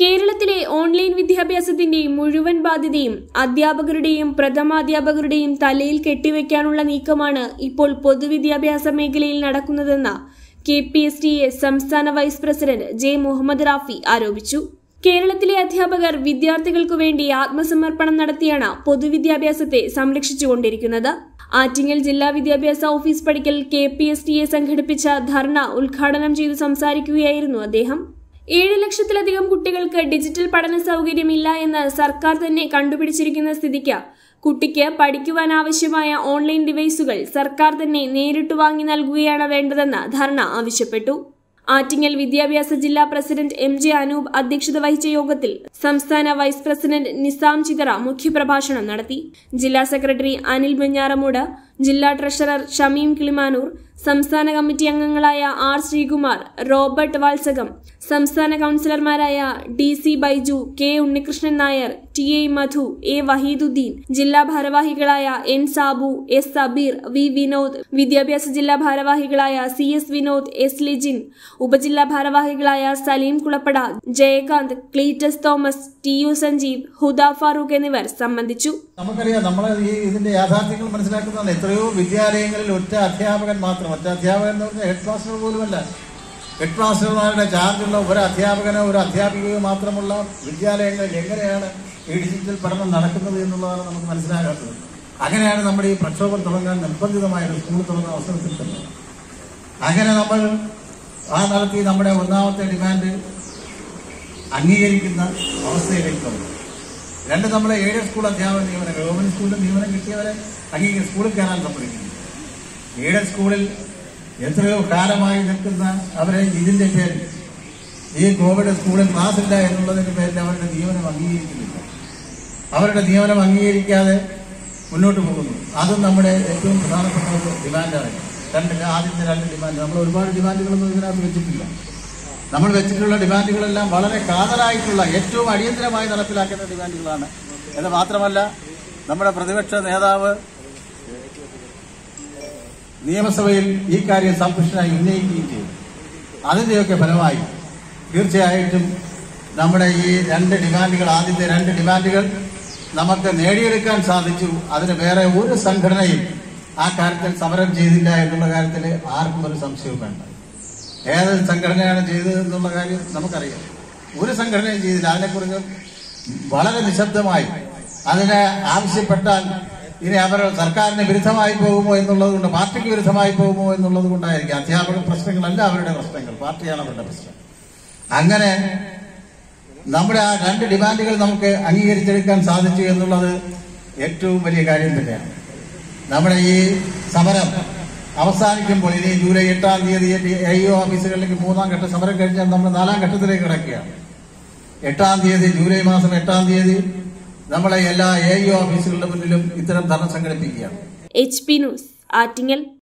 കേരളത്തിലെ ഓൺലൈൻ വിദ്യാഭ്യാസത്തിന്റെ മുഴുവൻ ബാധ്യതയും അധ്യാപകരുടെയും പ്രഥമാധ്യാപകരുടെയും തലയിൽ കെട്ടിവെക്കാനുള്ള നീക്കമാണ് ഇപ്പോൾ പൊതുവിദ്യാഭ്യാസ മേഖലയിൽ നടക്കുന്നതെന്ന് K P S T A സംസ്ഥാന vice president J Muhammad Rafi ആരോപിച്ചു കേരളത്തിലെ അധ്യാപകർ വിദ്യാർത്ഥികൾക്കു വേണ്ടി ആത്മസമർപ്പണം നടത്തിയാണ് പൊതുവിദ്യാഭ്യാസത്തെ സംരക്ഷിച്ചുകൊണ്ടിരിക്കുന്നത് ആറ്റിങ്ങൽ ജില്ലാ വിദ്യാഭ്യാസ ഓഫീസ് പടിക്കൽ K P S T A സംഘടിപ്പിച്ച ധർണ ഉദ്ഘാടനം ചെയ്ത് സംസാരിക്കുകയായിരുന്നു അദ്ദേഹം ഏഴ് ലക്ഷത്തിലധികം കുട്ടികൾക്ക് ഡിജിറ്റൽ പഠന സൗകര്യമില്ല എന്ന് സർക്കാർ തന്നെ കണ്ടുപിടിച്ചിരിക്കുന്ന സ്ഥിതിക്ക് കുട്ടിക്ക് പഠിക്കുവാൻ ആവശ്യമായ ഓൺലൈൻ ഡിവൈസുകൾ സർക്കാർ തന്നെ നേരിട്ട് വാങ്ങി നൽകുകയാണ് വേണ്ടതെന്ന് ധർണ ആവശ്യപ്പെട്ടു ആറ്റിങ്ങൽ വിദ്യാഭ്യാസ ജില്ലാ പ്രസിഡന്റ് എം ജെ അനൂപ് അധ്യക്ഷത വഹിച്ച യോഗത്തിൽ സംസ്ഥാന വൈസ് പ്രസിഡന്റ് നിസാം ചിതറ മുഖ്യപ്രഭാഷണം നടത്തി ജില്ലാ സെക്രട്ടറി അനിൽ വെഞ്ഞാറമൂട് ജില്ലാ ട്രഷറർ ഷമീം കിളിമാനൂർ സംസ്ഥാന കമ്മിറ്റി അംഗങ്ങളായ ആർ ശ്രീകുമാർ റോബർട്ട് വാത്സകം സംസ്ഥാന കൌൺസിലർമാരായ D C Baiju K Unnikrishnan Nair T A Madhu A Vaheeduddeen ജില്ലാ ഭാരവാഹികളായ N Sabu S Sabeer V Vinod വിദ്യാഭ്യാസ ജില്ലാ ഭാരവാഹികളായ C S Vinod S Lijin ഉപജില്ലാ ഭാരവാഹികളായ സലീം കുളപ്പട ജയകാന്ത് ക്ലീറ്റസ് തോമസ് ടി യു സഞ്ജീവ് ഹുദ ഫാറൂഖ് എന്നിവർ സംബന്ധിച്ചു നമുക്കറിയാം നമ്മൾ ഈ ഇതിന്റെ യാഥാർത്ഥ്യങ്ങൾ മനസ്സിലാക്കുന്നതാണ് എത്രയോ വിദ്യാലയങ്ങളിൽ ഒറ്റ അധ്യാപകൻ മാത്രം ഒറ്റ അധ്യാപകൻ എന്ന് പറഞ്ഞാൽ ഹെഡ് മാസ്റ്റർ പോലുമല്ല ഹെഡ് മാസ്റ്റർമാരുടെ ചാർജുള്ള ഒരു അധ്യാപകനോ ഒരു അധ്യാപികയോ മാത്രമുള്ള വിദ്യാലയങ്ങളിൽ എങ്ങനെയാണ് ഈ ഡിജിറ്റൽ പഠനം നടക്കുന്നത് എന്നുള്ളതാണ് നമുക്ക് മനസ്സിലാകാത്തത് അങ്ങനെയാണ് നമ്മുടെ ഈ പ്രക്ഷോഭം തുടങ്ങാൻ നിർബന്ധിതമായ ഒരു സ്കൂൾ തുടങ്ങുന്ന അവസരത്തിൽ തന്നെ അങ്ങനെ നമ്മൾ ആ നടത്തി നമ്മുടെ ഒന്നാമത്തെ ഡിമാൻഡ് അംഗീകരിക്കുന്ന അവസ്ഥയിലേക്ക് വന്നു രണ്ട് നമ്മളെ എയ്ഡഡ് സ്കൂൾ അധ്യാപക നിയമനം ഗവൺമെന്റ് സ്കൂളിൽ നിയമനം കിട്ടിയവരെ അംഗീകരിക്കും സ്കൂളിൽ കയറാൻ സമ്മതിക്കുന്നു എയ്ഡഡ് സ്കൂളിൽ എത്രയോ കാലമായി നിൽക്കുന്ന അവരെ ഇതിന്റെ പേരിൽ ഈ കോവിഡ് സ്കൂളിൽ ക്ലാസ്സില്ല എന്നുള്ളതിന്റെ പേരിൽ അവരുടെ നിയമനം അംഗീകരിക്കുന്നില്ല അവരുടെ നിയമനം അംഗീകരിക്കാതെ മുന്നോട്ട് പോകുന്നു അതും നമ്മുടെ ഏറ്റവും പ്രധാനപ്പെട്ട ഒരു ഡിമാൻഡാണ് രണ്ട് ആദ്യത്തെ രണ്ട് ഡിമാൻഡ് നമ്മൾ ഒരുപാട് ഡിമാൻഡുകളൊന്നും ഇതിനകത്ത് വെച്ചിട്ടില്ല നമ്മൾ വെച്ചിട്ടുള്ള ഡിമാൻഡുകളെല്ലാം വളരെ കാതലായിട്ടുള്ള ഏറ്റവും അടിയന്തരമായി നടപ്പിലാക്കേണ്ട ഡിമാൻഡുകളാണ് എന്ന് മാത്രമല്ല നമ്മുടെ പ്രതിപക്ഷ നേതാവ് നിയമസഭയിൽ ഈ കാര്യം സംപുഷ്ടനായി ഉന്നയിക്കുകയും ചെയ്തു അതിന്റെയൊക്കെ ഫലമായി തീർച്ചയായിട്ടും നമ്മുടെ ഈ രണ്ട് ഡിമാൻഡുകൾ ആദ്യത്തെ രണ്ട് ഡിമാൻഡുകൾ നമുക്ക് നേടിയെടുക്കാൻ സാധിച്ചു അതിന് വേറെ ഒരു സംഘടനയും ആ കാര്യത്തിൽ സമരം ചെയ്തില്ല എന്നുള്ള കാര്യത്തിൽ ആർക്കും ഒരു സംശയവും വേണ്ട ഏത് സംഘടനയാണ് ചെയ്തത് എന്നുള്ള കാര്യം നമുക്കറിയാം ഒരു സംഘടനയും ചെയ്തില്ല അതിനെക്കുറിച്ച് വളരെ നിശബ്ദമായി അതിനെ ആവശ്യപ്പെട്ടാൽ ഇനി അവർ സർക്കാരിന് വിരുദ്ധമായി പോകുമോ എന്നുള്ളത് കൊണ്ട് പാർട്ടിക്ക് വിരുദ്ധമായി പോകുമോ എന്നുള്ളത് കൊണ്ടായിരിക്കും അധ്യാപക പ്രശ്നങ്ങളല്ല അവരുടെ പ്രശ്നങ്ങൾ പാർട്ടിയാണ് അവരുടെ പ്രശ്നം അങ്ങനെ നമ്മുടെ ആ രണ്ട് ഡിമാൻഡുകൾ നമുക്ക് അംഗീകരിച്ചെടുക്കാൻ സാധിച്ചു എന്നുള്ളത് ഏറ്റവും വലിയ കാര്യം തന്നെയാണ് നമ്മുടെ ഈ സമരം അവസാനിക്കുമ്പോൾ ഇനി ജൂലൈ എട്ടാം തീയതി ഐ ഒ ഓഫീസുകളിലേക്ക് മൂന്നാം ഘട്ട സമരം കഴിഞ്ഞാൽ നമ്മൾ നാലാം ഘട്ടത്തിലേക്ക് കിടക്കുകയാണ് എട്ടാം തീയതി ജൂലൈ മാസം എട്ടാം തീയതി നമ്മളെ എല്ലാ എ ഇ ഓഫീസുകളുടെ മുന്നിലും ഇത്തരം ധർണ സംഘടിപ്പിക്കുകയാണ് എച്ച് പി ന്യൂസ് ആറ്റിങ്ങൽ